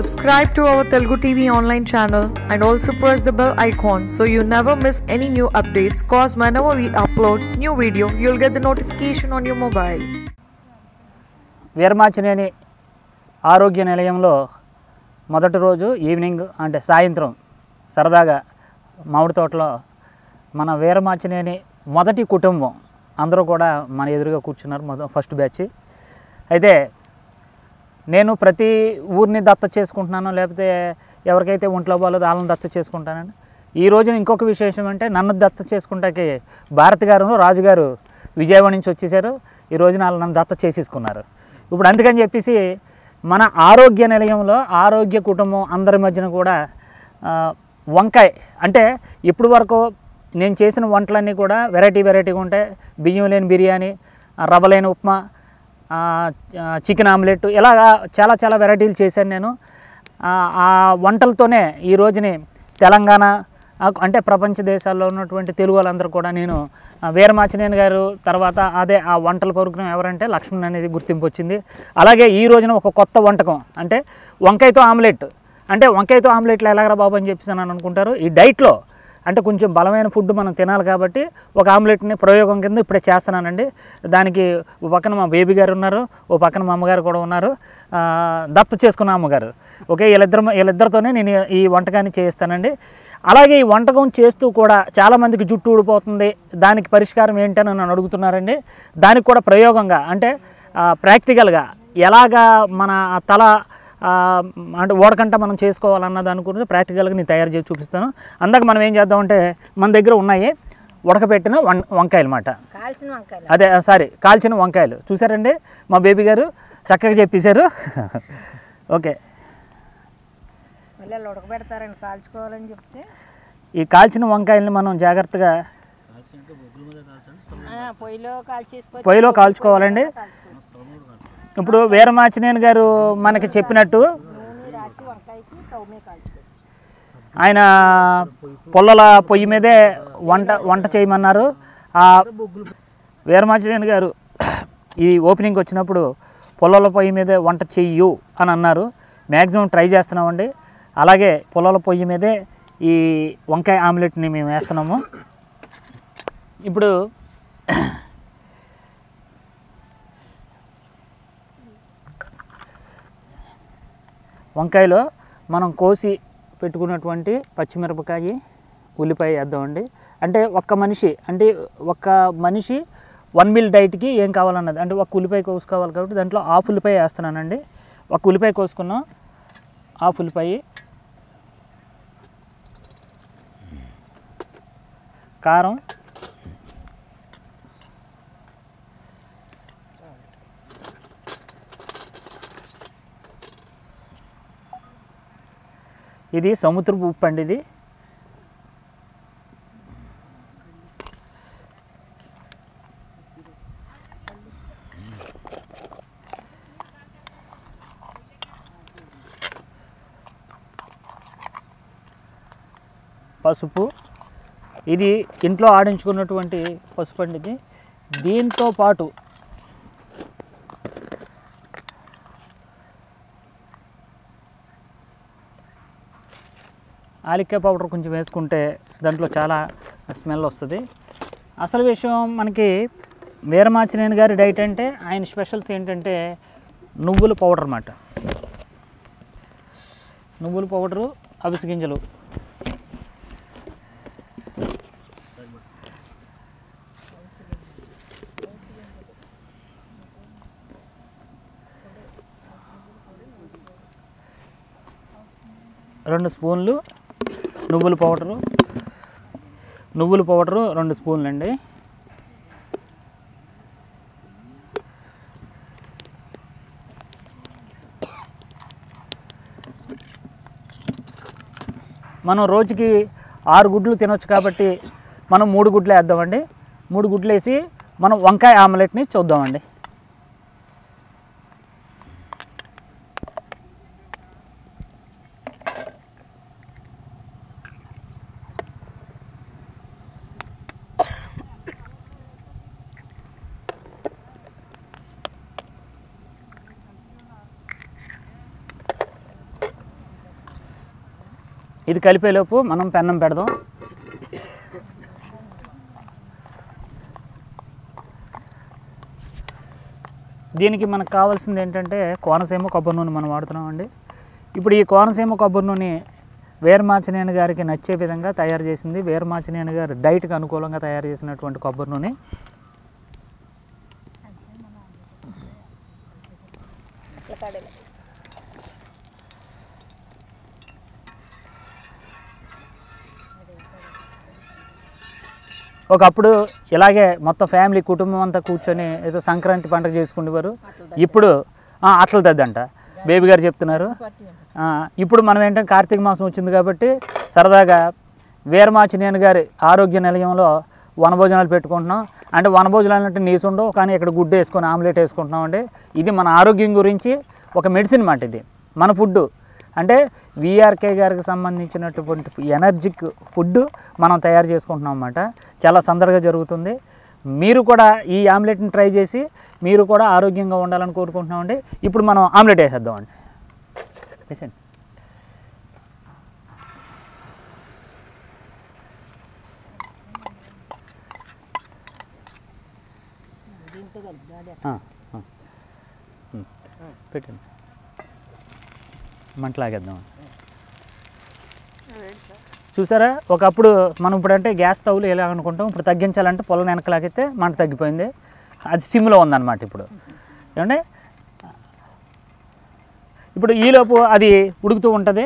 Subscribe to our Telugu TV online channel and also press the bell icon so you never miss any new updates. Cause whenever we upload new video, you'll get the notification on your mobile. Veeramachaneni ఆరోగ్య నిలయంలో మొదటి రోజు evening అంటే సాయంత్రం సరదాగా మామిడి తోటలో మన వీరమాచినేని మొదటి కుటుంబం అందరూ కూడా మన ఎదురుగా కూర్చున్నారు మొదటి ఫస్ట్ బ్యాచ్ అయితే నేను ప్రతి ఊరిని దత్త చేసుకుంటున్నాను లేకపోతే ఎవరికైతే ఒంట్లో బాగాలేదో వాళ్ళని దత్త చేసుకుంటానండి ఈ రోజున ఇంకొక విశేషం అంటే నన్ను దత్త చేసుకుంటాకి భారతి గారు రాజుగారు విజయవాడ నుంచి వచ్చేసారు ఈ రోజున వాళ్ళు నన్ను దత్త చేసేసుకున్నారు ఇప్పుడు అందుకని చెప్పేసి మన ఆరోగ్య నిలయంలో ఆరోగ్య కుటుంబం అందరి మధ్యన కూడా ఆ, వంకాయ అంటే ఇప్పుడు వరకు నేను చేసిన వంటలన్నీ కూడా వెరైటీ వెరైటీగా ఉంటాయి బియ్యం లేని బిర్యానీ ఆ, రవ్వ లేని ఉప్మా ఆ, ఆ, చికెన్ ఆమ్లెట్ ఇలాగా చాలా చాలా వెరైటీలు చేశాను నేను ఆ, ఆ వంటలతోనే ఈ రోజుని తెలంగాణ ఆ, అంటే ప్రపంచ దేశాల్లో ఉన్నటువంటి తెలుగు వాళ్ళందరూ కూడా నేను ఆ, వీరమాచినేని గారు తర్వాత అదే ఆ వంటల పొరుగున ఎవరంటే లక్ష్మణ్ అనేది గుర్తింపు వచ్చింది అలాగే ఈ రోజున ఒక కొత్త వంటకం అంటే వంకాయతో ఆమ్లెట్ అంటే వంకాయతో ఆమ్లెట్లు ఎలాగరా బాబు అని చెప్పేసి అని అనుకుంటారు ఈ డైట్లో అంటే కొంచెం బలమైన ఫుడ్ మనం తినాలి కాబట్టి ఒక ఆమ్లెట్ని ప్రయోగం కింద ఇప్పుడే చేస్తున్నానండి దానికి ఓ పక్కన మా బేబీ గారు ఉన్నారు ఓ పక్కన మా అమ్మగారు కూడా ఉన్నారు ఆ, దత్తు చేసుకున్న అమ్మగారు ఓకే వీళ్ళిద్దరు వీళ్ళిద్దరితోనే నేను ఈ వంటకాన్ని చేయిస్తానండి అలాగే ఈ వంటకం చేస్తూ కూడా చాలామందికి జుట్టు ఊడిపోతుంది దానికి పరిష్కారం ఏంటని నన్ను అడుగుతున్నారండి దానికి కూడా ప్రయోగంగా అంటే ఆ, ప్రాక్టికల్గా ఎలాగా మన తల ఆ, అంటే ఓడకంట మనం చేసుకోవాలన్న దాని గురించి ప్రాక్టికల్గా నేను తయారు చేసి చూపిస్తాను అందాక మనం ఏం చేద్దామంటే మన దగ్గర ఉన్నాయి ఉడకబెట్టిన వం వంకాయలు అన్నమాట కాల్చిన వంకాయలు అదే సారీ కాల్చిన వంకాయలు చూసారండి మా బేబీ గారు చక్కగా చెప్పేశారు ఓకే మళ్ళీ వాళ్ళు ఉడకబెడతారండి కాల్చుకోవాలని చెప్తే ఈ కాల్చిన వంకాయల్ని మనం జాగ్రత్తగా ఆ, పొయ్యిలో కాల్చేసుకొని పొయ్యిలో కాల్చుకోవాలండి ఇప్పుడు వీరమాచినేని గారు మనకి చెప్పినట్టు నూనె రాసి వంకాయకి స్టవ్ మీద కాల్చుకోవచ్చు ఆయన పొల్లల పొయ్యి మీదే వంట వంట చేయమన్నారు ఆ వీరమాచినేని గారు ఈ ఓపెనింగ్ వచ్చినప్పుడు పొలాల పొయ్యి మీదే వంట చెయ్యు అని అన్నారు మ్యాక్సిమం ట్రై చేస్తున్నామండి అలాగే పొలాల పొయ్యి మీదే ఈ వంకాయ ఆమ్లెట్ని మేము వేస్తున్నాము ఇప్పుడు వంకాయలో మనం కోసి పెట్టుకున్నటువంటి పచ్చిమిరపకాయ ఉల్లిపాయ వేద్దామండి అంటే ఒక్క మనిషి అంటే ఒక్క మనిషి వన్ మిల్ డైట్కి ఏం కావాలన్నది అంటే ఒక ఉల్లిపాయ కోసుకోవాలి కాబట్టి దాంట్లో హాఫ్ ఉల్లిపాయ వేస్తున్నానండి ఒక ఉల్లిపాయ కోసుకున్నాం హాఫ్ ఉల్లిపాయ కారం ఇది సముద్రపు ఉప్పు అండి ఇది పసుపు ఇది ఇంట్లో ఆడించుకున్నటువంటి పసుపు అండి ఇది దీంతో పాటు ఆలిక్కాయ పౌడర్ కొంచెం వేసుకుంటే దాంట్లో చాలా స్మెల్ వస్తుంది అసలు విషయం మనకి వీరమాచినేని గారి డైట్ అంటే ఆయన స్పెషల్స్ ఏంటంటే నువ్వుల పౌడర్ అన్నమాట నువ్వుల పౌడరు అవిసె గింజలు రెండు స్పూన్లు నువ్వుల పౌడరు నువ్వుల పౌడరు రెండు స్పూన్లు అండి మనం రోజుకి ఆరు గుడ్లు తినొచ్చు కాబట్టి మనం మూడు గుడ్లు వేద్దామండి మూడు గుడ్లు వేసి మనం వంకాయ ఆమ్లెట్ని చూద్దామండి ఇది కలిపేలోపు మనం పెన్నం పెడదాం దీనికి మనకు కావాల్సింది ఏంటంటే కోనసీమ కొబ్బరి నూనె మనం వాడుతున్నామండి ఇప్పుడు ఈ కోనసీమ కొబ్బరి నూనె వేరమాచినేని గారికి నచ్చే విధంగా తయారు చేసింది వేరమాచినేని గారు డైట్కి అనుకూలంగా తయారు చేసినటువంటి కొబ్బరి నూనె ఇట్లా కడలు ఒకప్పుడు ఇలాగే మొత్తం ఫ్యామిలీ కుటుంబం అంతా కూర్చొని ఏదో సంక్రాంతి పండుగ చేసుకునేవారు ఇప్పుడు ఆ, అట్ల దద్దంట బేబీ గారు చెప్తున్నారు ఆ, ఇప్పుడు మనం ఏంటంటే కార్తీక మాసం వచ్చింది కాబట్టి సరదాగా వీరమాచినేని గారి ఆరోగ్య నిలయంలో వనభోజనాలు పెట్టుకుంటున్నాం అంటే వనభోజనాలు అంటే నీసు ఉండవు కానీ ఇక్కడ గుడ్డు వేసుకొని ఆమ్లెట్ వేసుకుంటున్నాం అండి ఇది మన ఆరోగ్యం గురించి ఒక మెడిసిన్ మాట ఇది మన ఫుడ్ అంటే విఆర్కే గారికి సంబంధించినటువంటి ఎనర్జిక్ ఫుడ్ మనం తయారు చేసుకుంటున్నాం అన్నమాట చాలా సందడిగా జరుగుతుంది మీరు కూడా ఈ ఆమ్లెట్ని ట్రై చేసి మీరు కూడా ఆరోగ్యంగా ఉండాలని కోరుకుంటున్నామండి ఇప్పుడు మనం ఆమ్లెట్ వేసేద్దామండి వేసేయండి దీంతో కలిపి అదే ఆ, ఆ. ఉమ్. పెట్టండి మంటలాగేద్దాం చూసారా ఒకప్పుడు మనం ఇప్పుడంటే గ్యాస్ స్టవ్లు ఎలా అనుకుంటాం ఇప్పుడు తగ్గించాలంటే పొలం వెనకలాగితే మంట తగ్గిపోయింది అది సిమ్లో ఉందన్నమాట ఇప్పుడు ఏమండి ఇప్పుడు ఈలోపు అది ఉడుకుతూ ఉంటుంది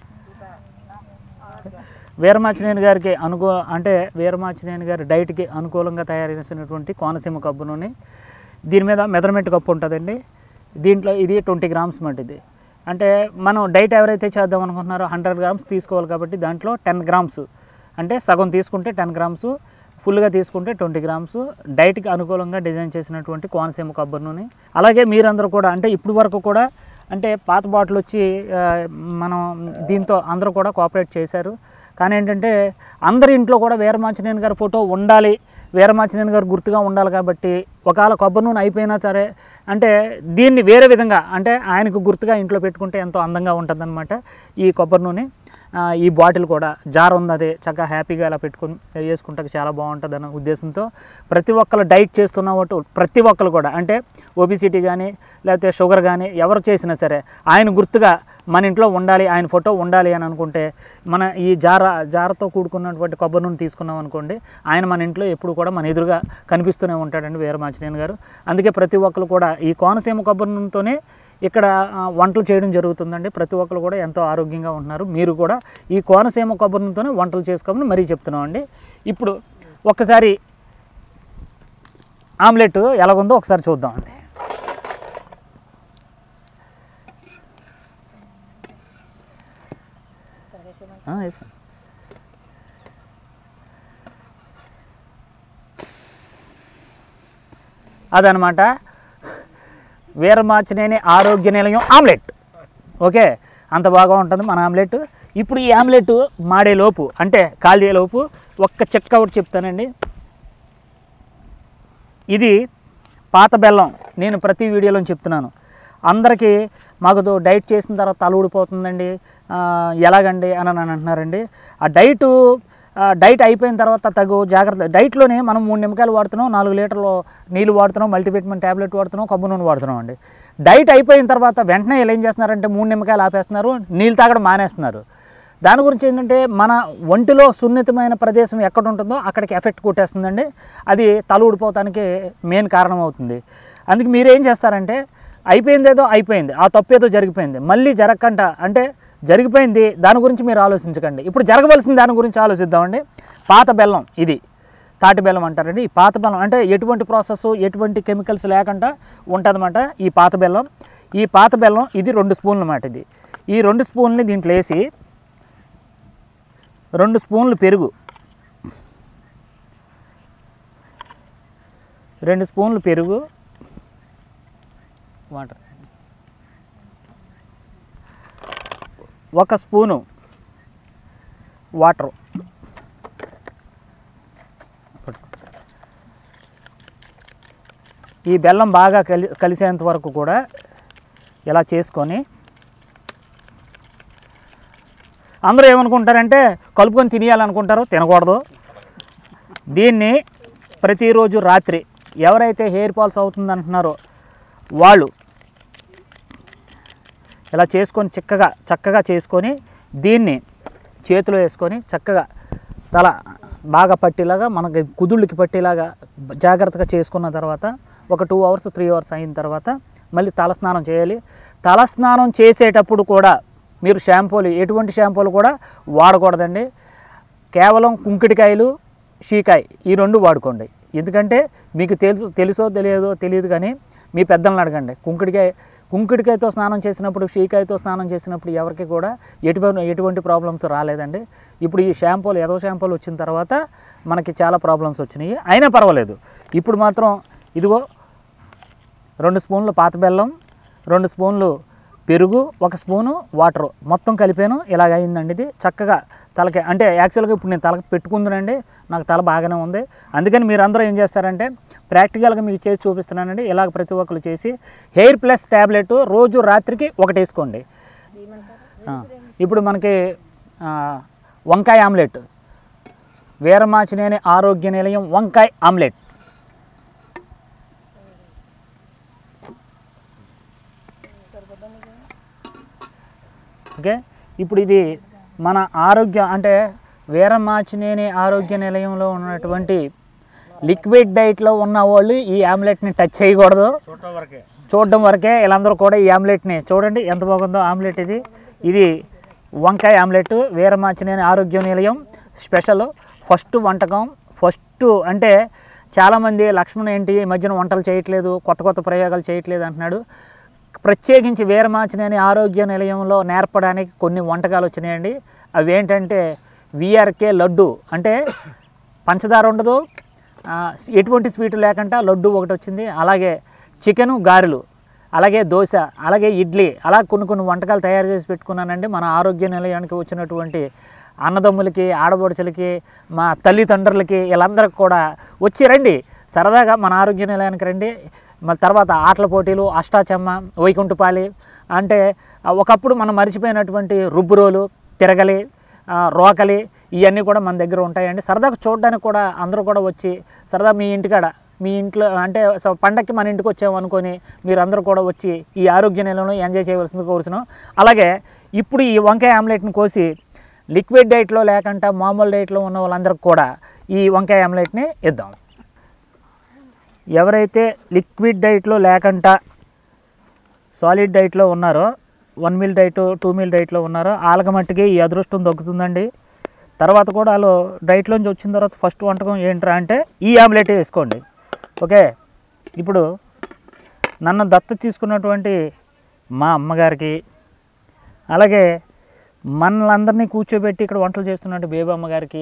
వీరమాచినేని గారికి అనుకూ అంటే వీరమాచినేని గారి డైట్కి అనుకూలంగా తయారు చేసినటువంటి కోనసీమ కప్పు నూనె దీని మీద మెజర్మెంట్ కప్పు ఉంటుందండి దీంట్లో ఇది ట్వంటీ గ్రామ్స్ మాట ఇది అంటే మనం డైట్ ఎవరైతే చేద్దాం అనుకుంటున్నారో హండ్రెడ్ గ్రామ్స్ తీసుకోవాలి కాబట్టి దాంట్లో టెన్ గ్రామ్స్ అంటే సగం తీసుకుంటే టెన్ గ్రామ్స్ ఫుల్గా తీసుకుంటే ట్వంటీ గ్రామ్స్ డైట్కి అనుకూలంగా డిజైన్ చేసినటువంటి కోనసీమ కొబ్బరి నూనె అలాగే మీరందరూ కూడా అంటే ఇప్పుడు వరకు కూడా అంటే పాత బాటిల్ వచ్చి ఆ, మనం దీంతో అందరూ కూడా కోఆపరేట్ చేశారు కానీ ఏంటంటే అందరి ఇంట్లో కూడా వీరమాచినేని గారి ఫోటో ఉండాలి వీరమాచినేని గారు గుర్తుగా ఉండాలి కాబట్టి ఒకవేళ కొబ్బరి నూనె అయిపోయినా సరే అంటే దీన్ని వేరే విధంగా అంటే ఆయనకు గుర్తుగా ఇంట్లో పెట్టుకుంటే ఎంతో అందంగా ఉంటుందన్నమాట ఈ కొబ్బరి నూనె ఆ, ఈ బాటిల్ కూడా జార్ ఉంది అది చక్కగా హ్యాపీగా ఇలా పెట్టుకుని వేసుకుంటే చాలా బాగుంటుంది అన్న ఉద్దేశంతో ప్రతి ఒక్కరు డైట్ చేస్తున్న ఒకటి ప్రతి ఒక్కరు కూడా అంటే ఒబిసిటీ కానీ లేకపోతే షుగర్ కానీ ఎవరు చేసినా సరే ఆయన గుర్తుగా మన ఇంట్లో ఉండాలి ఆయన ఫోటో ఉండాలి అని అనుకుంటే మన ఈ జార జారతో కూడుకున్నటువంటి కొబ్బరి నూనె తీసుకున్నాం అనుకోండి ఆయన మన ఇంట్లో ఎప్పుడు కూడా మన ఎదురుగా కనిపిస్తూనే ఉంటాడండి వీరమాచినేని గారు అందుకే ప్రతి ఒక్కరు కూడా ఈ కోనసీమ కొబ్బరి నూనెతోనే ఇక్కడ ఆ, వంటలు చేయడం జరుగుతుందండి ప్రతి ఒక్కరు కూడా ఎంతో ఆరోగ్యంగా ఉంటున్నారు మీరు కూడా ఈ కోనసీమ కొబ్బరి నూనెతోనే వంటలు చేసుకోమని మరీ చెప్తున్నామండి ఇప్పుడు ఒక్కసారి ఆమ్లెట్ ఎలాగుందో ఒకసారి చూద్దామండి ఆ, వేసాను. అదనమాట వీరమాచినేని ఆరోగ్య నిలయం ఆమ్లెట్ ఓకే అంత బాగా ఉంటుంది మన ఆమ్లెట్ ఇప్పుడు ఈ ఆమ్లెట్ మాడేలోపు అంటే కాలేలోపు ఒక్క చెక్క ఒకటి చెప్తానండి ఇది పాత బెల్లం నేను ప్రతి వీడియోలో చెప్తున్నాను అందరికీ మాకు దో- డైట్ చేసిన తర్వాత తల ఊడిపోతుందండి ఆ, ఎలాగండి అని అని అంటున్నారండి ఆ డైటు ఆ, డైట్ అయిపోయిన తర్వాత తగు జాగ్రత్త డైట్లోనే మనం మూడు నిమ్మకాయలు వాడుతున్నాం నాలుగు లీటర్లు నీళ్ళు వాడుతున్నాం మల్టీవిటమిన్ ట్యాబ్లెట్ వాడుతున్నాం కొబ్బరి నూనె వాడుతున్నాం అండి డైట్ అయిపోయిన తర్వాత వెంటనే వీళ్ళు ఏం చేస్తున్నారంటే మూడు నిమ్మకాయలు ఆపేస్తున్నారు నీళ్ళు తాగడం మానేస్తున్నారు దాని గురించి ఏంటంటే మన ఒంటిలో సున్నితమైన ప్రదేశం ఎక్కడ ఉంటుందో అక్కడికి ఎఫెక్ట్ కొట్టేస్తుందండి అది తల ఊడిపోవటానికి మెయిన్ కారణం అవుతుంది అందుకే మీరు ఏం చేస్తారంటే అయిపోయింది ఏదో అయిపోయింది ఆ తప్పు ఏదో జరిగిపోయింది మళ్ళీ జరగకుండా అంటే జరిగిపోయింది దాని గురించి మీరు ఆలోచించకండి ఇప్పుడు జరగవలసిన దాని గురించి ఆలోచిద్దామండి పాత బెల్లం ఇది తాటి బెల్లం అంటారండి ఈ పాత బెల్లం అంటే ఎటువంటి ప్రాసెస్ ఎటువంటి కెమికల్స్ లేకుండా ఉంటుందన్నమాట ఈ పాత బెల్లం ఈ పాత బెల్లం ఇది రెండు స్పూన్లు అన్నమాట ఇది ఈ రెండు స్పూన్లని దీంట్లో వేసి రెండు స్పూన్లు పెరుగు రెండు స్పూన్లు పెరుగు వాటర్ ఒక స్పూను వాటర్ ఈ బెల్లం బాగా కలి కలిసేంత వరకు కూడా ఇలా చేసుకొని అందరూ ఏమనుకుంటారంటే కలుపుకొని తినేయాలనుకుంటారు తినకూడదు దీన్ని ప్రతిరోజు రాత్రి ఎవరైతే హెయిర్ ఫాల్స్ అవుతుంది అంటున్నారో వాళ్ళు ఇలా చేసుకొని చక్కగా చక్కగా చేసుకొని దీన్ని చేతిలో వేసుకొని చక్కగా తల బాగా పట్టేలాగా మనకి కుదుళ్ళకి పట్టేలాగా జాగ్రత్తగా చేసుకున్న తర్వాత ఒక టూ అవర్స్ త్రీ అవర్స్ అయిన తర్వాత మళ్ళీ తలస్నానం చేయాలి తలస్నానం చేసేటప్పుడు కూడా మీరు షాంపూలు ఎటువంటి షాంపూలు కూడా వాడకూడదండి కేవలం కుంకుడికాయలు షీకాయ ఈ రెండు వాడుకోండి ఎందుకంటే మీకు తెలుసు తెలుసో తెలియదో తెలియదు కానీ మీ పెద్దలను అడగండి కుంకుడికాయ కుంకుడికాయతో స్నానం చేసినప్పుడు షీకాయతో స్నానం చేసినప్పుడు ఎవరికి కూడా ఎటువంటి ఎటువంటి ప్రాబ్లమ్స్ రాలేదండి ఇప్పుడు ఈ షాంపూలు ఏదో షాంపూలు వచ్చిన తర్వాత మనకి చాలా ప్రాబ్లమ్స్ వచ్చినాయి అయినా పర్వాలేదు ఇప్పుడు మాత్రం ఇదిగో రెండు స్పూన్లు పాత బెల్లం రెండు స్పూన్లు పెరుగు ఒక స్పూను వాటర్ మొత్తం కలిపాను ఇలాగ అయిందండి ఇది చక్కగా తలకి అంటే యాక్చువల్గా ఇప్పుడు నేను తలకి పెట్టుకుందునండి నాకు తల బాగానే ఉంది అందుకని మీరు అందరూ ఏం చేస్తారంటే ప్రాక్టికల్గా మీకు చేసి చూపిస్తున్నానండి ఇలాగ ప్రతి ఒక్కరు చేసి హెయిర్ ప్లస్ ట్యాబ్లెట్ రోజు రాత్రికి ఒకటి వేసుకోండి ఆ, ఇప్పుడు మనకి ఆ, వంకాయ ఆమ్లెట్ వీరమాచినేని ఆరోగ్య నిలయం వంకాయ ఆమ్లెట్ ఓకే ఇప్పుడు ఇది మన ఆరోగ్య అంటే వీరమాచినేని ఆరోగ్య నిలయంలో ఉన్నటువంటి లిక్విడ్ డైట్లో ఉన్న వాళ్ళు ఈ ఆమ్లెట్ని టచ్ చేయకూడదు చూడడం వరకే వీళ్ళందరూ కూడా ఈ ఆమ్లెట్ని చూడండి ఎంత బాగుందో ఆమ్లెట్ ఇది ఇది వంకాయ ఆమ్లెట్ వీరమాచినేని ఆరోగ్య నిలయం స్పెషల్ ఫస్ట్ వంటకం ఫస్ట్ అంటే చాలామంది లక్ష్మణ్ ఏంటి ఈ మధ్యన వంటలు చేయట్లేదు కొత్త కొత్త ప్రయోగాలు చేయట్లేదు అంటున్నాడు ప్రత్యేకించి వీరమాచినేని ఆరోగ్య నిలయంలో నేర్పడానికి కొన్ని వంటకాలు వచ్చినాయండి అవి ఏంటంటే విఆర్కే లడ్డు అంటే పంచదార ఉండదు ఆ, ఎటువంటి స్వీట్ లేకుండా లడ్డు ఒకటి వచ్చింది అలాగే చికెను గారెలు అలాగే దోశ అలాగే ఇడ్లీ అలా కొన్ని కొన్ని వంటకాలు తయారు చేసి పెట్టుకున్నానండి మన ఆరోగ్య నిలయానికి వచ్చినటువంటి అన్నదమ్ములకి ఆడబడుచులకి మా తల్లిదండ్రులకి వీళ్ళందరికీ కూడా వచ్చి రండి సరదాగా మన ఆరోగ్య నిలయానికి రండి మళ్ళీ తర్వాత ఆటల పోటీలు అష్టాచమ్మ వైకుంఠపాలి అంటే ఆ, ఒకప్పుడు మనం మర్చిపోయినటువంటి రుబ్బురోలు తిరగలి ఆ, రోకలి ఇవన్నీ కూడా మన దగ్గర ఉంటాయండి సరదాగా చూడడానికి కూడా అందరూ కూడా వచ్చి సరదా మీ ఇంటికాడ మీ ఇంట్లో అంటే స- పండక్కి మన ఇంటికి వచ్చాము అనుకొని మీరందరూ కూడా వచ్చి ఈ ఆరోగ్య నెలలో ఎంజాయ్ చేయవలసింది కోరుచున్నాం అలాగే ఇప్పుడు ఈ వంకాయ ఆమ్లెట్ని కోసి లిక్విడ్ డైట్లో లేకుండా మామూలు డైట్లో ఉన్న వాళ్ళందరికీ కూడా ఈ వంకాయ ఆమ్లెట్ని ఇద్దాం ఎవరైతే లిక్విడ్ డైట్లో లేకుండా సాలిడ్ డైట్లో ఉన్నారో one meal diet two meal డైట్లో ఉన్నారో వాళ్ళకి మట్టుకి ఈ అదృష్టం దొక్కుతుందండి తర్వాత కూడా వాళ్ళు డైట్లోంచి వచ్చిన తర్వాత ఫస్ట్ వంటకం ఏంట్రా అంటే ఈ ఆమ్లెట్ వేసుకోండి ఓకే ఇప్పుడు నన్ను దత్త తీసుకున్నటువంటి మా అమ్మగారికి అలాగే మనలందరినీ కూర్చోబెట్టి ఇక్కడ వంటలు చేస్తున్నట్టు బేబీ అమ్మగారికి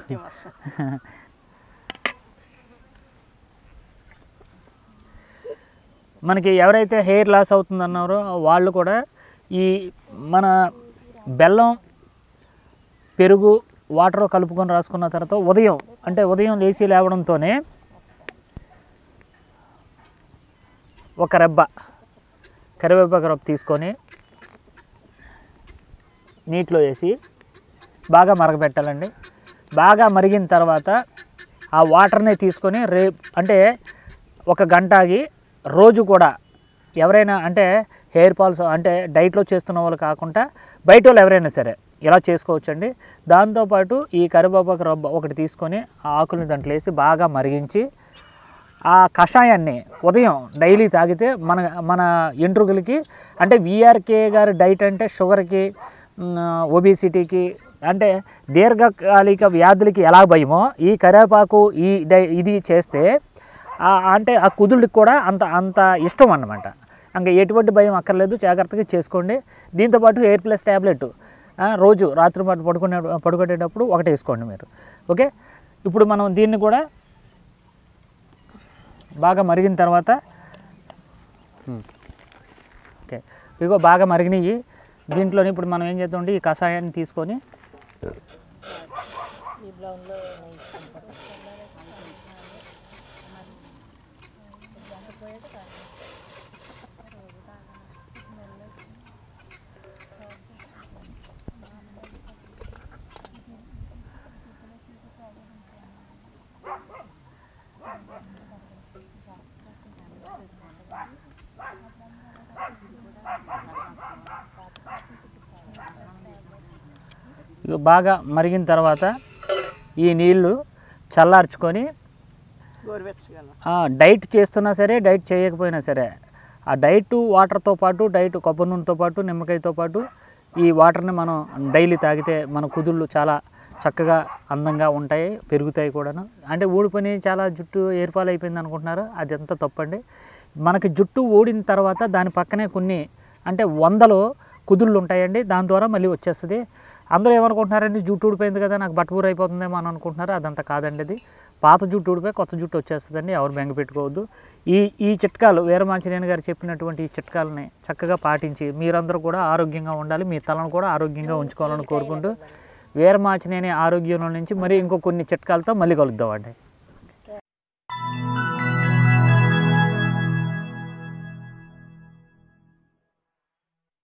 మనకి ఎవరైతే హెయిర్ లాస్ అవుతుందన్నారో వాళ్ళు కూడా ఈ మన బెల్లం పెరుగు వాటర్ కలుపుకొని రాసుకున్న తర్వాత ఉదయం అంటే ఉదయం లేచి లేవడంతోనే ఒక రెబ్బ కరివేపాకు రెబ్బ తీసుకొని నీటిలో వేసి బాగా మరగబెట్టాలండి బాగా మరిగిన తర్వాత ఆ వాటర్ని తీసుకొని రే అంటే ఒక గంట ఆగి రోజు కూడా ఎవరైనా అంటే హెయిర్ ఫాల్స్ అంటే డైట్లో చేస్తున్న వాళ్ళు కాకుండా బయట వాళ్ళు ఎవరైనా సరే ఇలా చేసుకోవచ్చండి దాంతోపాటు ఈ కరివేపాకు రబ్బ ఒకటి తీసుకొని ఆ ఆకుల్ని దాంట్లో వేసి బాగా మరిగించి ఆ కషాయాన్ని ఉదయం డైలీ తాగితే మన మన ఎంట్రుకలకి అంటే విఆర్కే గారి డైట్ అంటే షుగర్కి ఒబిసిటీకి అంటే దీర్ఘకాలిక వ్యాధులకి ఎలా భయమో ఈ కరివేపాకు ఈ డై ఇది చేస్తే ఆ- అంటే ఆ కుదుళ్ళకి కూడా అంత అంత ఇష్టం అన్నమాట ఇంకా ఎటువంటి భయం అక్కర్లేదు జాగ్రత్తగా చేసుకోండి దీంతోపాటు ఎయిర్ ప్లస్ ట్యాబ్లెట్ రోజు రాత్రి పాటు పడుకునే పడుకునేటప్పుడు ఒకటి వేసుకోండి మీరు ఓకే ఇప్పుడు మనం దీన్ని కూడా బాగా మరిగిన తర్వాత ఓకే ఇదిగో బాగా మరిగినాయి దీంట్లోనే ఇప్పుడు మనం ఏం చేద్దామంటే ఈ కషాయాన్ని తీసుకొని ఈ బ్రౌన్లో ఇక బాగా మరిగిన తర్వాత ఈ నీళ్లు చల్లార్చుకొని గోరువెచ్చగా ఆ, డైట్ చేస్తున్నా సరే డైట్ చేయకపోయినా సరే ఆ డైట్ వాటర్తో పాటు డైట్ కొబ్బరి నూనెతో పాటు నిమ్మకాయతో పాటు ఈ వాటర్ని మనం డైలీ తాగితే మన కుదుళ్ళు చాలా చక్కగా అందంగా ఉంటాయి పెరుగుతాయి కూడాను అంటే ఊడిపోయి చాలా జుట్టు ఏర్పాలు అయిపోయింది అనుకుంటున్నారు అది ఎంత తప్పండి మనకి జుట్టు ఊడిన తర్వాత దాని పక్కనే కొన్ని అంటే వందలు కుదుళ్ళు ఉంటాయండి దాని ద్వారా మళ్ళీ వచ్చేస్తుంది అందరూ ఏమనుకుంటున్నారండి జుట్టు ఊడిపోయింది కదా నాకు బట్టబూర అయిపోతుందేమో అని అనుకుంటున్నారు అదంతా కాదండి అది పాత జుట్టు ఊడిపోయి కొత్త జుట్టు వచ్చేస్తుందండి ఎవరు బెంగ పెట్టుకోవద్దు ఈ ఈ చిట్కాలు వీరమాంజనేయుని గారు చెప్పినటువంటి ఈ చిట్కాలని చక్కగా పాటించి మీరందరూ కూడా ఆరోగ్యంగా ఉండాలి మీ తలను కూడా ఆరోగ్యంగా ఉంచుకోవాలని కోరుకుంటూ వీరమాంజనేయుని ఆరోగ్యంలో నుంచి మరి ఇంకో కొన్ని చిట్కాలతో మళ్ళీ కలుద్దామండి